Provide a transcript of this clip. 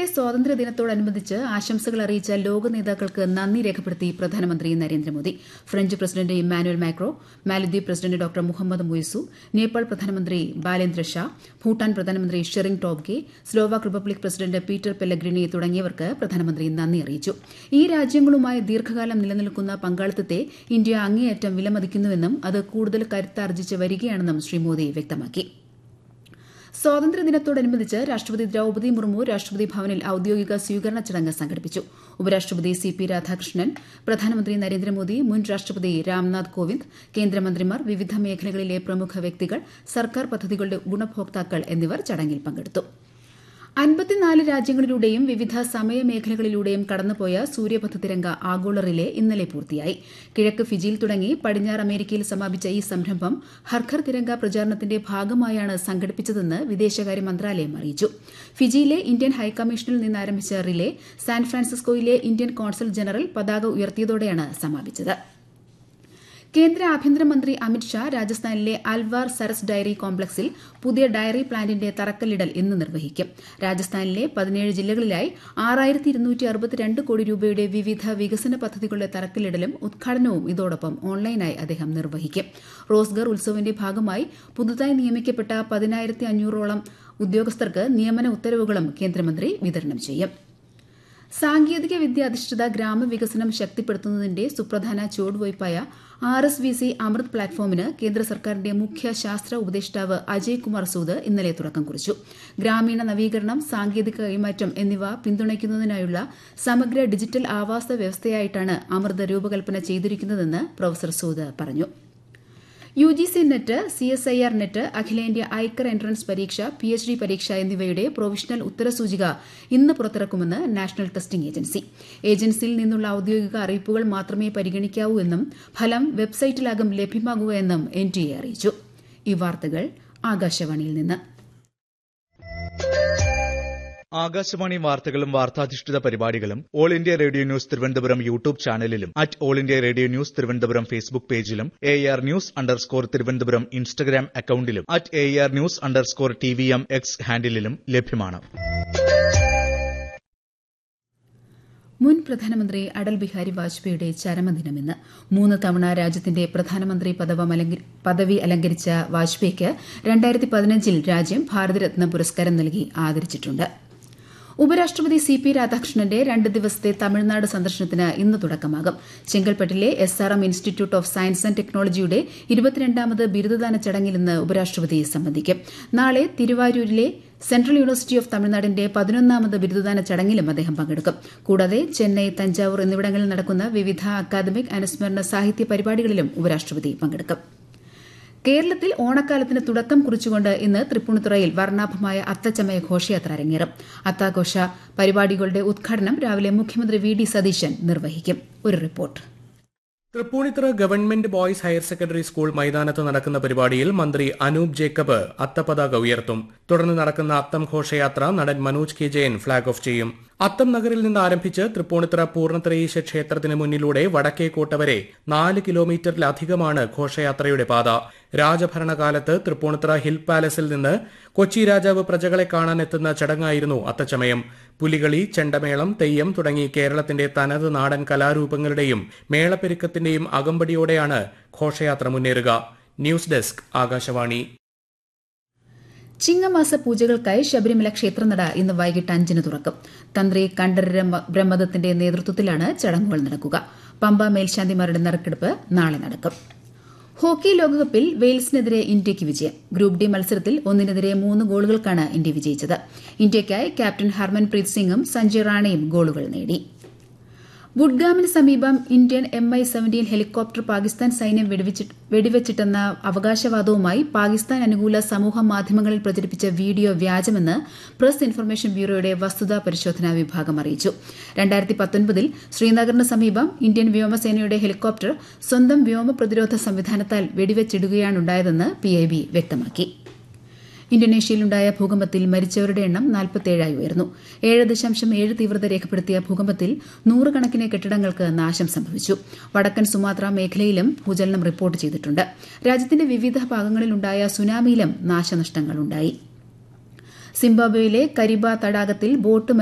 സ്വാതന്ത്ര്യദിനത്തോടനുബന്ധിച്ച് ആശംസകൾ അറിയിച്ച ലോക നേതാക്കൾക്ക് നന്ദി രേഖപ്പെടുത്തി പ്രധാനമന്ത്രി Narendra Modi French president Emmanuel Macron മാലദ്വീപ് പ്രസിഡന്റ് ഡോക്ടർ മുഹമ്മദ് മുയ്സു നേപ്പാൾ പ്രധാനമന്ത്രി ബാലേന്ദ്ര ഷാ ഭൂട്ടാൻ പ്രധാനമന്ത്രി Tshering Tobgay Slovak republic president Peter Pellegrini തുടങ്ങിയവർക്ക് പ്രധാനമന്ത്രി നന്ദി അറിയിച്ചു ഈ രാജ്യങ്ങളുമായി ദീർഘകാലം നിലനിൽക്കുന്ന പങ്കാളിത്തത്തെ ഇന്ത്യ അങ്ങേയറ്റം വിലമതിക്കുന്നുവെന്നും അത് കൂടുതൽ കരുത്താർജിച്ച് വരികയാണെന്നും ശ്രീ മോദി വ്യക്തമാക്കി സ്വാതന്ത്ര്യദിനത്തോടനുബന്ധിച്ച് രാഷ്ട്രപതി ദ്രൌപദി മുർമു രാഷ്ട്രപതി ഭവനിൽ ഔദ്യോഗിക സ്വീകരണ ചടങ്ങ് സംഘടിപ്പിച്ചു ഉപരാഷ്ട്രപതി സി പി രാധാകൃഷ്ണൻ പ്രധാനമന്ത്രി നരേന്ദ്രമോദി മുൻ രാഷ്ട്രപതി രാംനാഥ് കോവിന്ദ് കേന്ദ്രമന്ത്രിമാർ വിവിധ മേഖലകളിലെ പ്രമുഖ വ്യക്തികൾ സർക്കാർ പദ്ധതികളുടെ ഗുണഭോക്താക്കൾ എന്നിവർ ചടങ്ങിൽ പങ്കെടുത്തു അൻപത്തിനാല് രാജ്യങ്ങളിലൂടെയും വിവിധ സമയമേഖലകളിലൂടെയും കടന്നുപോയ സൂര്യപഥ തിരങ്ക ആഗോള റിലേ ഇന്നലെ പൂർത്തിയായി കിഴക്ക് ഫിജിയിൽ തുടങ്ങി പടിഞ്ഞാറ് അമേരിക്കയിൽ സമാപിച്ച ഈ സംരംഭം ഹർഘർ തിരങ്ക പ്രചാരണത്തിന്റെ ഭാഗമായാണ് സംഘടിപ്പിച്ചതെന്ന് വിദേശകാര്യ മന്ത്രാലയം അറിയിച്ചു ഫിജിയിലെ ഇന്ത്യൻ ഹൈക്കമ്മീഷനിൽ നിന്ന് ആരംഭിച്ച റിലേ സാൻ ഫ്രാൻസിസ്കോയിലെ ഇന്ത്യൻ കോൺസൽ ജനറൽ പതാക ഉയർത്തിയതോടെയാണ് സമാപിച്ചത് കേന്ദ്ര ആഭ്യന്തരമന്ത്രി അമിത്ഷാ രാജസ്ഥാനിലെ അൽവാർ സരസ് ഡയറി കോംപ്ലക്സിൽ പുതിയ ഡയറി പ്ലാന്റിന്റെ തറക്കല്ലിടൽ ഇന്ന് നിർവഹിക്കും രാജസ്ഥാനിലെ പതിനേഴ് ജില്ലകളിലായി ആറായിരത്തി ഇരുന്നൂറ്റി അറുപത്തിരണ്ട് കോടി രൂപയുടെ വിവിധ വികസന പദ്ധതികളുടെ തറക്കല്ലിടലും ഉദ്ഘാടനവും ഇതോടൊപ്പം ഓൺലൈനായി അദ്ദേഹം നിർവഹിക്കും റോസ്ഗർ ഉത്സവിന്റെ ഭാഗമായി പുതുതായി നിയമിക്കപ്പെട്ട പതിനായിരത്തി അഞ്ഞൂറോളം ഉദ്യോഗസ്ഥർക്ക് നിയമന ഉത്തരവുകളും കേന്ദ്രമന്ത്രി വിതരണം ചെയ്യും സാങ്കേതിക വിദ്യ അധിഷ്ഠിത ഗ്രാമവികസനം ശക്തിപ്പെടുത്തുന്നതിന്റെ സുപ്രധാന ചുവടുവയ്പായ R S V C Amrit പ്ലാറ്റ്ഫോമിന് കേന്ദ്ര സർക്കാരിന്റെ മുഖ്യ ശാസ്ത്ര ഉപദേഷ്ടാവ് അജയ് കുമാർ സൂദ് ഇന്നലെ തുടക്കം കുറിച്ചു ഗ്രാമീണ നവീകരണം സാങ്കേതിക കൈമാറ്റം എന്നിവ പിന്തുണയ്ക്കുന്നതിനായുള്ള സമഗ്ര ഡിജിറ്റൽ ആവാസ വ്യവസ്ഥയായിട്ടാണ് അമൃത് രൂപകൽപ്പന ചെയ്തിരിക്കുന്നതെന്ന് പ്രൊഫസർ സൂദ് പറഞ്ഞു U G C net C S I R net അഖിലേന്ത്യാ ഐക്കർ എൻട്രൻസ് പരീക്ഷ പി എച്ച് ഡി പരീക്ഷ എന്നിവയുടെ പ്രൊവിഷണൽ ഉത്തരസൂചിക ഇന്ന് പുറത്തിറക്കുമെന്ന് നാഷണൽ ടെസ്റ്റിംഗ് ഏജൻസി ഏജൻസിയിൽ നിന്നുള്ള ഔദ്യോഗിക അറിയിപ്പുകൾ മാത്രമേ പരിഗണിക്കാവൂ എന്നും ഫലം വെബ്സൈറ്റിലാകും ലഭ്യമാകുകയെന്നും എൻ ടി എ അറിയിച്ചു ഈ വാർത്തകൾ ആകാശവാണിയിൽ നിന്ന് ആകാശവാണി വാർത്തകളും വാർത്താധിഷ്ഠിത പരിപാടികളും all India radio news Thiruvananthapuram YouTube ചാനലിലും at all India radio news Thiruvananthapuram Facebook പേജിലും A R news underscore Thiruvananthapuram Instagram അക്കൌണ്ടിലും at A R news underscore T V M X ഹാൻഡിലും ലഭ്യമാണ് മുൻ പ്രധാനമന്ത്രി അടൽ ബിഹാരി വാജ്പേയിയുടെ ചരമദിനം ഇന്ന് മൂന്ന് തവണ രാജ്യത്തിന്റെ പ്രധാനമന്ത്രി പദവി അലങ്കരിച്ച വാജ്പേയിക്ക് രണ്ടായിരത്തി പതിനഞ്ചിൽ രാജ്യം ഭാരതരത്ന പുരസ്കാരം നൽകി ആദരിച്ചിട്ടുണ്ട് ഉപരാഷ്ട്രപതി സി പി രാധാകൃഷ്ണന്റെ രണ്ട് ദിവസത്തെ തമിഴ്നാട് സന്ദർശനത്തിന് ഇന്ന് തുടക്കമാകും ചെങ്കൽപ്പെട്ടിലെ S R M institute of science and ടെക്നോളജിയുടെ ഇരുപത്തിരണ്ടാമത് ബിരുദദാന ചടങ്ങിൽ ഇന്ന് ഉപരാഷ്ട്രപതി സംബന്ധിക്കും നാളെ തിരുവാരൂരിലെ സെൻട്രൽ യൂണിവേഴ്സിറ്റി ഓഫ് തമിഴ്നാടിന്റെ പതിനൊന്നാമത് ബിരുദദാന ചടങ്ങിലും അദ്ദേഹം പങ്കെടുക്കും കൂടാതെ ചെന്നൈ തഞ്ചാവൂർ എന്നിവിടങ്ങളിൽ നടക്കുന്ന വിവിധ അക്കാദമിക് അനുസ്മരണ സാഹിത്യ പരിപാടികളിലും ഉപരാഷ്ട്രപതി പങ്കെടുക്കും കേരളത്തിൽ ഓണക്കാലത്തിന് തുടക്കം കുറിച്ചുകൊണ്ട് ഇന്ന് തൃപ്പൂണിത്തുറയിൽ വർണ്ണാഭമായ അത്തച്ചമയ ഘോഷയാത്ര അരങ്ങേറും അത്താഘോഷ പരിപാടികളുടെ ഉദ്ഘാടനം രാവിലെ മുഖ്യമന്ത്രി വി ഡി സതീശൻ നിർവഹിക്കും ഒരു report Tripunithura government boys higher secondary school മൈതാനത്ത് നടക്കുന്ന പരിപാടിയിൽ മന്ത്രി അനൂപ് ജേക്കബ് അത്തപതാക ഉയർത്തും തുടർന്ന് നടക്കുന്ന അത്തം ഘോഷയാത്ര നടൻ Manoj K Jayan flag off ചെയ്യും അത്തം നഗറിൽ നിന്ന് ആരംഭിച്ച് തൃപ്പൂണിത്തുറ പൂർണ്ണത്രയീശ ക്ഷേത്രത്തിന് മുന്നിലൂടെ വടക്കേക്കോട്ട വരെ നാല് കിലോമീറ്ററിലധികമാണ് ഘോഷയാത്രയുടെ പാത രാജഭരണകാലത്ത് തൃപ്പൂണിത്തുറ ഹിൽ പാലസിൽ നിന്ന് കൊച്ചി രാജാവ് പ്രജകളെ കാണാനെത്തുന്ന ചടങ്ങായിരുന്നു അത്തച്ചമയം പുലികളി ചെണ്ടമേളം തെയ്യം തുടങ്ങി കേരളത്തിന്റെ തനത് നാടൻ കലാരൂപങ്ങളുടെയും മേളപ്പെരുക്കത്തിന്റെയും അകമ്പടിയോടെയാണ് ഘോഷയാത്ര മുന്നേറുക ന്യൂസ് ഡെസ്ക് ആകാശവാണി ചിങ്ങമാസ പൂജകൾക്കായി ശബരിമല ക്ഷേത്രനട ഇന്ന് വൈകിട്ട് അഞ്ചിന് തുറക്കും തന്ത്രി കണ്ഠരര ബ്രഹ്മദത്തിന്റെ നേതൃത്വത്തിലാണ് ചടങ്ങുകൾ നടക്കുക പമ്പ മേൽശാന്തിമാരുടെ നറുക്കെടുപ്പ് നാളെ നടക്കും ഹോക്കി ലോകകപ്പിൽ വെയിൽസിനെതിരെ ഇന്ത്യയ്ക്ക് വിജയം ഗ്രൂപ്പ് ഡി മത്സരത്തിൽ ഒന്നിനെതിരെ മൂന്ന് ഗോളുകൾക്കാണ് ഇന്ത്യ വിജയിച്ചത് ഇന്ത്യയ്ക്കായി ക്യാപ്റ്റൻ ഹർമൻപ്രീത് സിംഗും സഞ്ജയ് റാണയും ഗോളുകൾ നേടി ബുഡ്ഗാമിന് സമീപം Indian M I seventeen helicopter Pakistan സൈന്യം വെടിവെച്ചിട്ടെന്ന അവകാശവാദവുമായി പാകിസ്ഥാൻ അനുകൂല സമൂഹ മാധ്യമങ്ങളിൽ പ്രചരിപ്പിച്ച വീഡിയോ വ്യാജമെന്ന് പ്രസ് ഇൻഫർമേഷൻ ബ്യൂറോയുടെ വസ്തുതാ പരിശോധനാ വിഭാഗം അറിയിച്ചു രണ്ടായിരത്തി പത്തൊൻപതിൽ ശ്രീനഗറിന് സമീപം ഇന്ത്യൻ വ്യോമസേനയുടെ ഹെലികോപ്റ്റർ സ്വന്തം വ്യോമ പ്രതിരോധ സംവിധാനത്താൽ വെടിവെച്ചിടുകയാണുണ്ടായതെന്ന് പിഐബി വ്യക്തമാക്കി ഇന്തോനേഷ്യയിലുണ്ടായ ഭൂകമ്പത്തിൽ മരിച്ചവരുടെ എണ്ണം നാൽപ്പത്തേഴായി ഉയർന്നു ഏഴ് ദശാംശം ഏഴ് തീവ്രത രേഖപ്പെടുത്തിയ ഭൂകമ്പത്തിൽ നൂറുകണക്കിന് കെട്ടിടങ്ങൾക്ക് നാശം സംഭവിച്ചു വടക്കൻ സുമാത്ര മേഖലയിലും ഭൂചലനം റിപ്പോർട്ട് ചെയ്തിട്ടുണ്ട് രാജ്യത്തിന്റെ വിവിധ ഭാഗങ്ങളിലുണ്ടായ സുനാമിയിലും നാശനഷ്ടങ്ങളുണ്ടായി സിംബാബ്വേയിലെ കരിബ തടാകത്തിൽ ബോട്ട്